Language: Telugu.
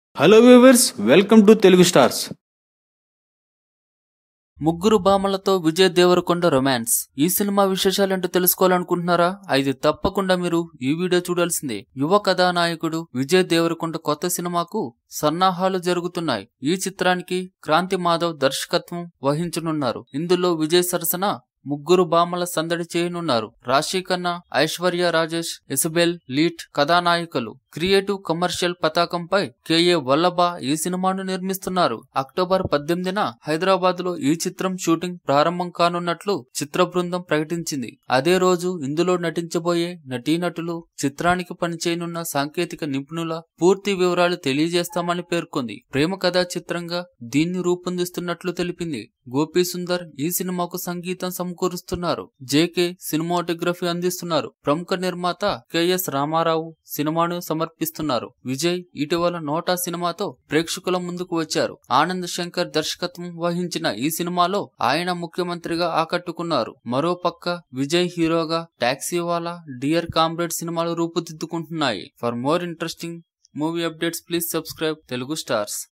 hello viewers welcome to Telugu stars ముగ్గురు భామలతో విజయ్ దేవరకొండ రొమాన్స్ ఈ సినిమా విశేషాలేంటో తెలుసుకోవాలనుకుంటున్నారా అయితే తప్పకుండా మీరు ఈ వీడియో చూడాల్సిందే యువ కథానాయకుడు విజయ్ దేవరకొండ కొత్త సినిమాకు సన్నాహాలు జరుగుతున్నాయి ఈ చిత్రానికి క్రాంతి మాధవ్ దర్శకత్వం వహించనున్నారు ఇందులో విజయ్ సరసన ముగ్గురు భామల సందడి చేయనున్నారు రాశి ఖన్నా ఐశ్వర్య రాజేష్ ఇసబెల్ లీట్ కథానాయికలు క్రియేటివ్ కమర్షియల్ పతాకంపై కెఏ వల్లభ ఈ సినిమాను నిర్మిస్తున్నారు అక్టోబర్ పద్దెనిమిదిన హైదరాబాద్ లో ఈ చిత్రం షూటింగ్ ప్రారంభం కానున్నట్లు చిత్ర బృందం ప్రకటించింది అదే రోజు ఇందులో నటించబోయే నటీనటులు చిత్రానికి పనిచేయనున్న సాంకేతిక నిపుణుల పూర్తి వివరాలు తెలియజేస్తామని పేర్కొంది ప్రేమ కథా చిత్రంగా దీన్ని రూపొందిస్తున్నట్లు తెలిపింది గోపీ సుందర్ ఈ సినిమాకు సంగీతం సమకూరుస్తున్నారు జేకే సినిమాటోగ్రఫీ అందిస్తున్నారు ప్రముఖ నిర్మాత కెఎస్ రామారావు సినిమాను సమర్పిస్తున్నారు విజయ్ ఇటీవల నోటా సినిమాతో ప్రేక్షకుల ముందుకు వచ్చారు ఆనంద్ శంకర్ దర్శకత్వం వహించిన ఈ సినిమాలో ఆయన ముఖ్యమంత్రిగా ఆకట్టుకున్నారు మరోపక్క విజయ్ హీరోగా టాక్సీవాలా డియర్ కామ్రేడ్ సినిమాలు రూపుదిద్దుకుంటున్నాయి for more interesting movie updates please subscribe Telugu stars